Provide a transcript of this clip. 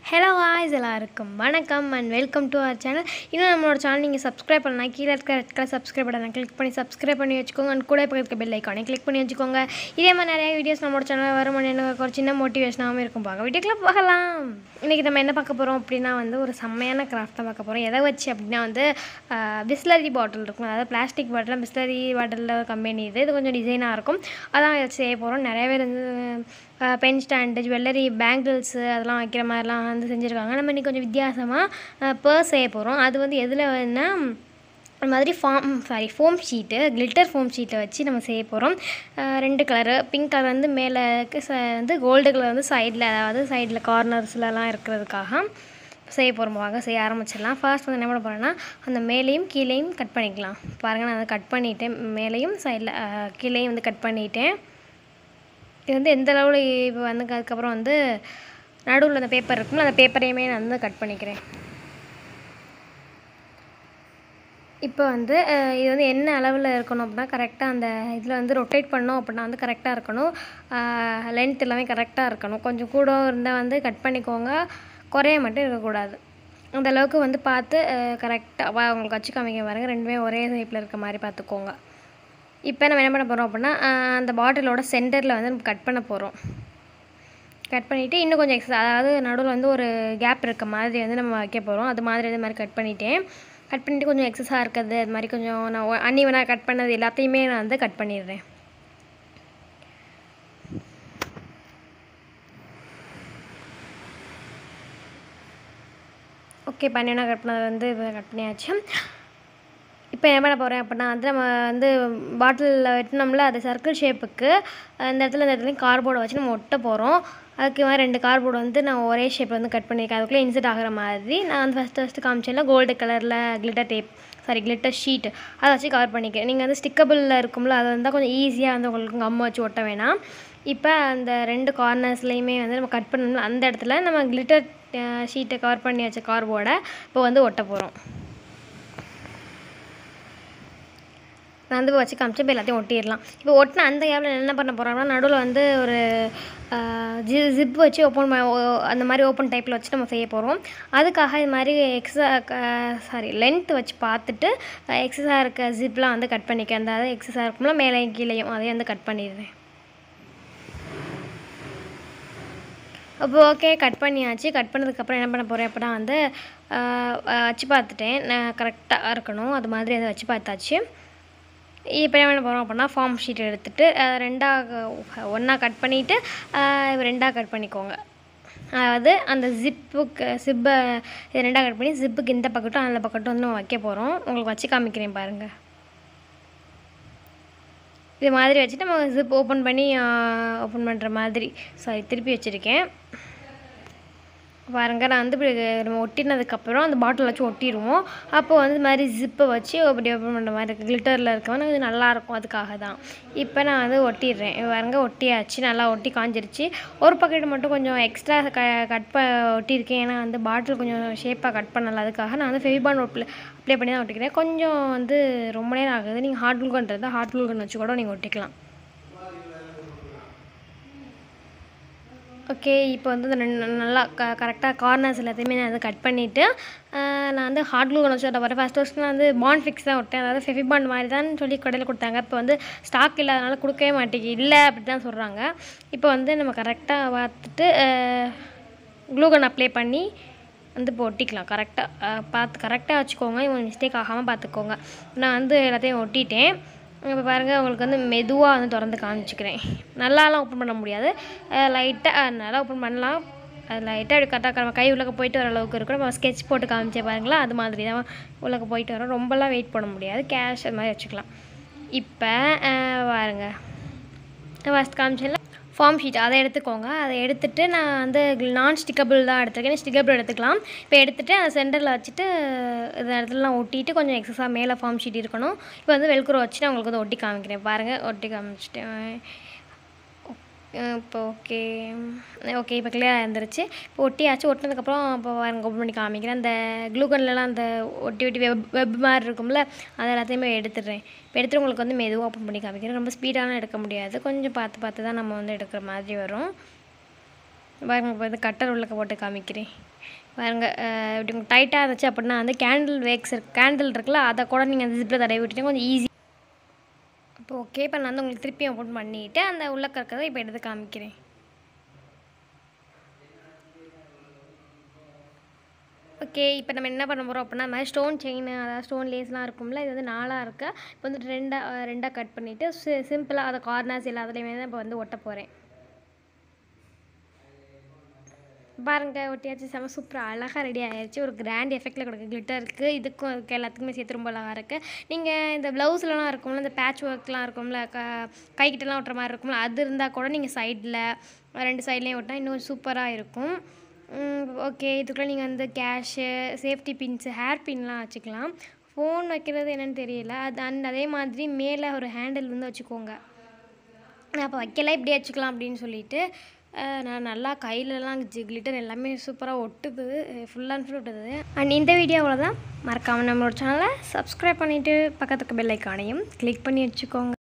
hello voice எல்லாருக்கும் வணக்கம் and welcome to our channel இன்னும் நம்மளோட சேனல் நீங்கள் சப்ஸ்கிரைப் பண்ணலாம் கீழே இருக்க ரெட் கலர் சப்ஸ்கிரைப் பட்டனை கிளிக் பண்ணி சப்ஸ்கிரைப் பண்ணி வச்சுக்கோங்க அண்ட் கூட இப்போ இருக்க பெல் ஐக்கானே கிளிக் பண்ணி வச்சுக்கோங்க இதே மாதிரி நிறைய வீடியோஸ் நம்மளோட சேனல் வரும் எனக்கு ஒரு சின்ன மோட்டிவேஷனாகவும் இருக்கும் பாங்க வீடியோக்குள்ள போகலாம் இன்றைக்கி நம்ம என்ன பார்க்க போகிறோம் அப்படின்னா வந்து ஒரு செம்மையான கிராஃப்ட் தான் பார்க்க போகிறோம் எதை வச்சு அப்படின்னா வந்து பிஸ்லரி பாட்டில் இருக்கும் அதாவது பிளாஸ்டிக் பாட்டில் பிஸ்லரி பாட்டிலில் கம்பெனி இது இது கொஞ்சம் டிசைனாக இருக்கும் அதான் வச்சு செய்ய போகிறோம் நிறைய பேர் வந்து பென் ஸ்டாண்டு ஜுவல்லரி பேங்கிள்ஸு அதெல்லாம் வைக்கிற மாதிரிலாம் வந்து செஞ்சுருக்காங்க நம்ம இன்றைக்கி கொஞ்சம் வித்தியாசமாக பர்ஸ் செய்ய போகிறோம் அது வந்து எதில் வேணா அது மாதிரி form sorry foam sheet glitter foam ஷீட்டை வச்சு நம்ம செய்ய போகிறோம் ரெண்டு கலரு பிங்க் கலர் வந்து மேலே ச வந்து கோல்டு கலர் வந்து சைடில் அதாவது சைடில் கார்னர்ஸ்லலாம் இருக்கிறதுக்காக செய்ய போகிறோம் வாங்க செய்ய ஆரம்பிச்சிடலாம் ஃபர்ஸ்ட் வந்து என்ன பண்ண போகிறேன்னா அந்த மேலேயும் கீழேயும் கட் பண்ணிக்கலாம் பாருங்கள் நான் அதை கட் பண்ணிவிட்டேன் மேலேயும் சைடில் கீழேயும் வந்து கட் பண்ணிவிட்டேன் இது வந்து எந்த அளவில் இப்போ வந்து அதுக்கப்புறம் வந்து நடுவில் அந்த பேப்பர் இருக்கும்ல அந்த பேப்பரையுமே நான் வந்து கட் பண்ணிக்கிறேன் இப்போ வந்து அஹ், இது வந்து என்ன அளவில் இருக்கணும் அப்படின்னா கரெக்டாக அந்த இதில் வந்து ரொட்டேட் பண்ணோம் அப்படின்னா வந்து கரெக்டாக இருக்கணும் லென்த் எல்லாமே கரெக்டாக இருக்கணும் கொஞ்சம் கூட இருந்தால் வந்து கட் பண்ணிக்கோங்க குறைய மட்டும் இருக்கக்கூடாது அந்த அளவுக்கு வந்து பார்த்து கரெக்டாக உங்களுக்கு வச்சு காமிக்க பாருங்க ரெண்டுமே ஒரே ஷேப்பில் இருக்க மாதிரி பார்த்துக்கோங்க இப்போ நம்ம என்ன பண்ண போகிறோம் அப்படின்னா அஹ், அந்த பாட்டிலோட சென்டரில் வந்து நம்ம கட் பண்ண போகிறோம் கட் பண்ணிவிட்டு இன்னும் கொஞ்சம் எக்ஸ்ட்ரா அதாவது நடுவில் வந்து ஒரு கேப் இருக்க மாதிரி வந்து நம்ம வைக்க போகிறோம் அது மாதிரி இது மாதிரி கட் பண்ணிட்டேன் கட் பண்ணிவிட்டு கொஞ்சம் எக்ஸஸாக இருக்கிறது அது மாதிரி கொஞ்சம் நான் அன்னிவனாக கட் பண்ணது எல்லாத்தையுமே நான் வந்து கட் பண்ணிடுறேன் ஓகே பண்ணினா கட் பண்ணது வந்து கட் பண்ணியாச்சு இப்போ என்ன பண்ண போகிறேன் அப்படின்னா வந்து நம்ம வந்து பாட்டிலில் வெட்டினோம்ல அது சர்க்கிள் ஷேப்புக்கு அந்த இடத்துல இந்த இடத்துலையும் கார்போர்டை வச்சு நம்ம ஒட்ட போகிறோம் அதுக்கு மாதிரி ரெண்டு கார்போர்டு வந்து நான் ஒரே ஷேப்பில் வந்து கட் பண்ணியிருக்கேன் அதுக்குள்ளே இன்செர்ட் ஆகிற மாதிரி நான் வந்து ஃபஸ்ட்டு ஃபஸ்ட்டு காமிச்சேன்ல கோல்டு கலரில் glitter tape sorry glitter sheet அதை வச்சு கவர் பண்ணிக்கிறேன் நீங்கள் வந்து ஸ்டிக்கபிளில் இருக்கும்ல அது வந்து கொஞ்சம் ஈஸியாக வந்து உங்களுக்கு கம்மு வச்சு ஒட்ட வேணாம் இப்போ அந்த ரெண்டு கார்னர்ஸ்லேயுமே வந்து நம்ம கட் பண்ணணும் அந்த இடத்துல நம்ம கிளிட்டர் ஷீட்டை கவர் பண்ணி வச்ச கார்போர்டை இப்போ வந்து ஒட்ட போகிறோம் நான் வந்து வச்சு காமிச்சு இப்போ எல்லாத்தையும் ஒட்டிடலாம் இப்போ ஒட்டின அந்த கேப்பில் என்ன பண்ண போகிறோம்னா நடுவில் வந்து ஒரு ஜி ஜிப் வச்சு ஓப்பன் அந்த மாதிரி ஓப்பன் டைப்பில் வச்சு நம்ம செய்ய போகிறோம் அதுக்காக இது மாதிரி எக்ஸா சாரி லென்த் வச்சு பார்த்துட்டு எக்ஸஸாக இருக்க ஜிப்லாம் வந்து கட் பண்ணிக்க அந்த அதாவது எக்ஸஸாக இருக்கும்ல மேலேயும் கீழேயும் அதையும் வந்து கட் பண்ணிடுறேன் அப்போ ஓகே கட் பண்ணியாச்சு கட் பண்ணதுக்கப்புறம் என்ன பண்ண போகிறேன் அப்படின்னா வந்து வச்சு பார்த்துட்டேன் நான் கரெக்டாக இருக்கணும் அது மாதிரி அதை வச்சு பார்த்தாச்சு இப்போ என்ன பண்ண போகிறோம் அப்படின்னா ஃபார்ம் ஷீட் எடுத்துகிட்டு ரெண்டாக ஒன்றா கட் பண்ணிவிட்டு ரெண்டாக கட் பண்ணிக்கோங்க அதாவது அந்த ஜிப்புக்கு ஜிப்பை இது ரெண்டாக கட் பண்ணி ஜிப்புக்கு இந்த பக்கட்டும் அந்த பக்கட்டும் வந்து நம்ம வைக்க போகிறோம் உங்களுக்கு வச்சு காமிக்கிறேன் பாருங்கள் இது மாதிரி வச்சுட்டு நம்ம ஜிப் ஓப்பன் பண்ணி ஓப்பன் பண்ணுற மாதிரி சாரி திருப்பி வச்சுருக்கேன் பாருங்க நான் வந்து இப்படி நம்ம ஒட்டினதுக்கப்புறம் அந்த பாட்டில் வச்சு ஒட்டிடுவோம் அப்போ வந்து இது மாதிரி ஜிப்பை வச்சு அப்படி ஓப்பன் பண்ணுற மாதிரி இருக்குது கிளிட்டரில் இருக்கவங்க அது நல்லாயிருக்கும் அதுக்காக தான் இப்போ நான் வந்து ஒட்டிடுறேன் பாருங்க ஒட்டியாச்சு நல்லா ஒட்டி காஞ்சிருச்சு ஒரு பக்கெட் மட்டும் கொஞ்சம் எக்ஸ்ட்ரா க கட் ப ஒட்டியிருக்கேன் ஏன்னா வந்து பாட்டில் கொஞ்சம் ஷேப்பாக கட் பண்ணல அதுக்காக நான் வந்து ஃபெவிபான் அப்ளை அப்ளை பண்ணி தான் ஒட்டிக்கிறேன் கொஞ்சம் வந்து ரொம்ப நேரம் ஆகுது நீங்கள் ஹாட் குல்கன்றது ஹாட் குல்கன் வச்சு கூட நீங்கள் ஒட்டிக்கலாம் ஓகே இப்போ வந்து இந்த ரெண்டு நல்லா க கரெக்டாக கார்னர்ஸ் எல்லாத்தையுமே நான் வந்து கட் பண்ணிவிட்டு நான் வந்து ஹார்ட் க்ளூ வச்சு ஒட்ட போகிறேன் ஃபஸ்ட் ஃபஸ்ட் நான் வந்து பாண்ட் ஃபிக்ஸ் தான் விட்டேன் அதாவது ஃபெஃபிபாண்ட் மாதிரி தான் சொல்லி கடையில் கொடுத்தாங்க இப்போ வந்து ஸ்டாக் இல்லாதனால கொடுக்கவே மாட்டேங்கி இல்லை அப்படி தான் சொல்கிறாங்க இப்போ வந்து நம்ம கரெக்டாக பார்த்துட்டு க்ளூகன் அப்ளை பண்ணி வந்து இப்போ ஒட்டிக்கலாம் கரெக்டாக பார்த்து கரெக்டாக வச்சுக்கோங்க இவங்க மிஸ்டேக் ஆகாமல் பார்த்துக்கோங்க நான் வந்து எல்லாத்தையும் ஒட்டிட்டேன் இப்போ பாருங்கள் உங்களுக்கு வந்து மெதுவாக வந்து திறந்து காமிச்சிக்கிறேன் நல்லாலாம் ஓப்பன் பண்ண முடியாது லைட்டாக நல்லா ஓப்பன் பண்ணலாம் அது லைட்டாக அப்படி கரெக்டாக நம்ம கை உள்ளக்க போயிட்டு வர அளவுக்கு இருக்கும் நம்ம ஸ்கெட்ச் போட்டு காமிச்சே பாருங்களா அது மாதிரி தான் உள்ளக்க போயிட்டு வரோம் ரொம்பலாம் வெயிட் பண்ண முடியாது கேஷ் அது மாதிரி வச்சுக்கலாம் இப்போ பாருங்க ஃபஸ்ட் காமிச்சேன்ல ஃபார்ம் ஷீட் அதை எடுத்துக்கோங்க அதை எடுத்துகிட்டு நான் வந்து நான் ஸ்டிக்கபிள் தான் எடுத்துருக்கேன் ஸ்டிக்கபிள் எடுத்துக்கலாம் இப்போ எடுத்துகிட்டு அந்த சென்டரில் வச்சுட்டு இந்த இடத்துலலாம் ஒட்டிட்டு கொஞ்சம் எக்ஸஸாக மேலே ஃபார்ம் ஷீட் இருக்கணும் இப்போ வந்து வெல்குரோ வச்சு நான் உங்களுக்கு வந்து ஒட்டி காமிக்கிறேன் பாருங்கள் ஒட்டி காமிச்சிட்டேன் இப்போ ஓகே ஓகே இப்போ கிளியராக இருந்துருச்சு இப்போ ஒட்டியாச்சு ஒட்டினதுக்கப்புறம் இப்போ பாருங்க ஓப்பன் பண்ணி காமிக்கிறேன் அந்த க்ளூகன்லலாம் அந்த ஒட்டி ஒட்டி வெப் வெப் மாதிரி இருக்கும்ல அது எல்லாத்தையுமே எடுத்துடுறேன் இப்போ எடுத்துட்டு உங்களுக்கு வந்து மெதுவாக ஓப்பன் பண்ணி காமிக்கிறேன் ரொம்ப ஸ்பீடாலாம் எடுக்க முடியாது கொஞ்சம் பார்த்து பார்த்து தான் நம்ம வந்து எடுக்கிற மாதிரி வரும் பாருங்க இப்போ வந்து கட்டர் உள்ளக்க போட்டு காமிக்கிறேன் பாருங்க அஹ், இப்படி டைட்டாக இருந்துச்சு அப்படின்னா வந்து கேண்டில் வேக்ஸ் இருக்கு கேண்டில் இருக்குல்ல அதை கூட நீங்கள் அந்த ஜிப்பில் தடவி விட்டுட்டு கொஞ்சம் ஈஸி இப்போ ஓகே இப்போ நான் வந்து உங்களுக்கு திருப்பி ஓப்பன் பண்ணிவிட்டு அந்த உள்ள கறக்கிறத இப்போ எடுத்து காமிக்கிறேன் ஓகே இப்போ நம்ம என்ன பண்ண போகிறோம் அப்படின்னா இந்த மாதிரி ஸ்டோன் செயின் அதாவது ஸ்டோன் லேஸ்லாம் இருக்கும்ல இது வந்து நாலாக இருக்குது இப்போ வந்து ரெண்டாக ரெண்டாக கட் பண்ணிவிட்டு சி சிம்பிளாக அதை கார்னர்ஸ் எல்லாத்துலேயுமே தான் இப்போ வந்து ஒட்ட போகிறேன் பாருங்க ஒட்டியாச்சு செம சூப்பராக அழகாக ரெடி ஆயிடுச்சு ஒரு கிராண்ட் எஃபெக்டில் கொடுக்கு கிளிட்டர் இருக்குது இதுக்கும் இதுக்கு எல்லாத்துக்குமே சேர்த்து ரொம்ப அழகாக இருக்குது நீங்கள் இந்த ப்ளவுஸ்லலாம் இருக்கும்ல இந்த பேட்ச் ஒர்க்லாம் இருக்கும்ல க கைக்கிட்டலாம் ஒட்டுற மாதிரி இருக்கும்ல அது இருந்தால் கூட நீங்கள் சைடில் ரெண்டு சைட்லேயும் ஒட்டினா இன்னும் சூப்பராக இருக்கும் ஓகே இதுக்குள்ளே நீங்கள் வந்து கேஷு சேஃப்டி பின்ஸு ஹேர் பின்லாம் வச்சுக்கலாம் ஃபோன் வைக்கிறது என்னன்னு தெரியல அது அந்த அதே மாதிரி மேலே ஒரு ஹேண்டில் வந்து வச்சுக்கோங்க நான் அப்போ வைக்கல இப்படியே வச்சுக்கலாம் அப்படின்னு சொல்லிட்டு அஹ், நான் நல்லா கையிலலாம் கிளிட்டர் எல்லாமே சூப்பராக ஒட்டுது ஃபுல் அண்ட் ஃபுல் ஒட்டுது அண்ட் இந்த வீடியோ அவ்வளோதான் மறக்காமல் நம்மளோட சேனலை சப்ஸ்கிரைப் பண்ணிவிட்டு பக்கத்துக்கு பெல் ஐக்கானையும் கிளிக் பண்ணி வச்சுக்கோங்க